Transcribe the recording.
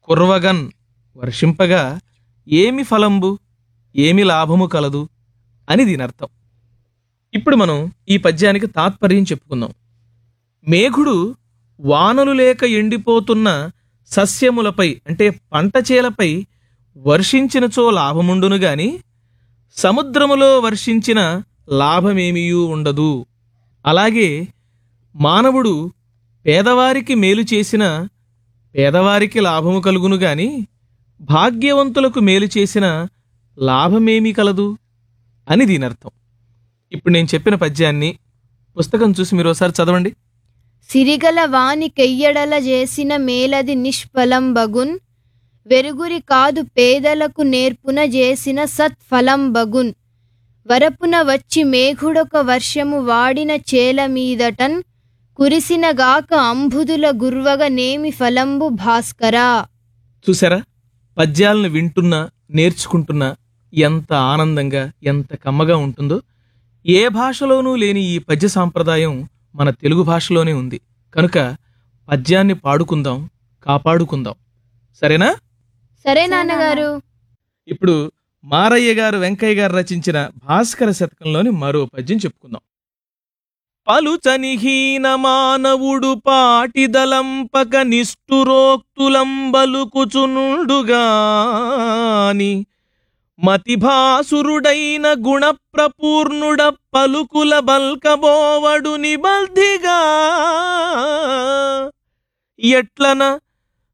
కుర్వగన్ వర్షింపగా ఏమి ఫలంబు ఏమి లాభము కలదు అని దీని అర్థం ఇప్పుడు మనం ఈ పద్యానికి తాత్పర్యం చెప్పుకుందాం మేఘుడు వానలు లేక ఎండిపోతున్న సస్యములపై అంటే పంట చేలపై వర్షించినచో లాభముండును గాని సముద్రములో వర్షించిన లాభమేమియూ ఉండదు అలాగే మానవుడు పేదవారికి మేలు చేసిన పేదవారికి లాభము కలుగును గాని భాగ్యవంతులకు మేలు చేసిన లాభమేమీ కలదు అని దీని అర్థం ఇప్పుడు నేను చెప్పిన పద్యాన్ని పుస్తకం చూసి మీరు ఒకసారి చదవండి సిరిగల వాని కెయ్యడల చేసిన మేలది నిష్ఫలం బగున్ వెరుగురి కాదు పేదలకు నేర్పున చేసిన సత్ఫలం బగున్ వరపున వచ్చి మేఘుడొక వర్షము వాడిన చేల మీదటన్ కురిసిన గాక అంబుదుల గుర్వగ నేమి ఫలంబు భాస్కరా చూసారా పద్యాలను వింటున్నా నేర్చుకుంటున్నా ఎంత ఆనందంగా ఎంత కమ్మగా ఉంటుందో ఏ భాషలోనూ లేని ఈ పద్య సాంప్రదాయం మన తెలుగు భాషలోనే ఉంది కనుక పద్యాన్ని పాడుకుందాం కాపాడుకుందాం సరేనా సరే నాన్నగారు ఇప్పుడు మారయ్య గారు వెంకయ్య గారు రచించిన భాస్కర శతకంలోని మరో పద్యం చెప్పుకుందాం పలుచనిహీన మానవుడు పాటిదలంపక నిష్ఠురోక్తులంబలుకుచునుండుగాని మతిభాసురుడైన గుణప్రపూర్ణుడ పలుకుల బల్కబోవడు నిబల్ధిగా ఎట్లన